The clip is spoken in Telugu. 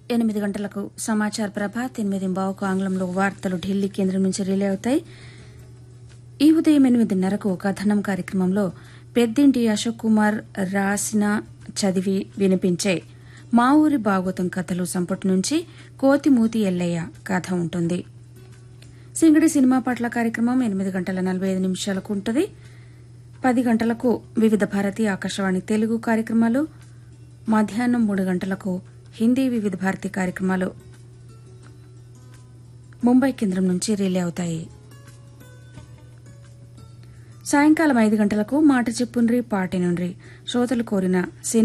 ఎనిమిది గంటలకు సమాచార ప్రభాత్ ఎనిమిది బావుకు ఆంగ్లంలో వార్తలు ఢిల్లీ కేంద్రం నుంచి రిలే అవుతాయి ఈ ఉదయం ఎనిమిదిన్నరకు కథనం కార్యక్రమంలో పెద్దింటి అశోక్ కుమార్ రాసిన చదివి వినిపించే మా ఊరి భాగవతం కథలు సంపుటి నుంచి కోతిమూతి ఎల్లయ్య కథ ఉంటుంది సింగడి సినిమా పాటల కార్యక్రమం ఎనిమిది గంటల నలభై ఐదు నిమిషాలకు ఉంటుంది పది గంటలకు వివిధ భారతి ఆకాశవాణి తెలుగు కార్యక్రమాలు మధ్యాహ్నం మూడు గంటలకు హిందీ వివిధ భారతి కార్యక్రమాలు ముంబై కేంద్రం నుంచి రిలే అవుతాయి సాయంకాలం ఐదు గంటలకు మాట చెప్పుండ్రి పాటి నుండ్రి శ్రోతలు కోరిన సినీ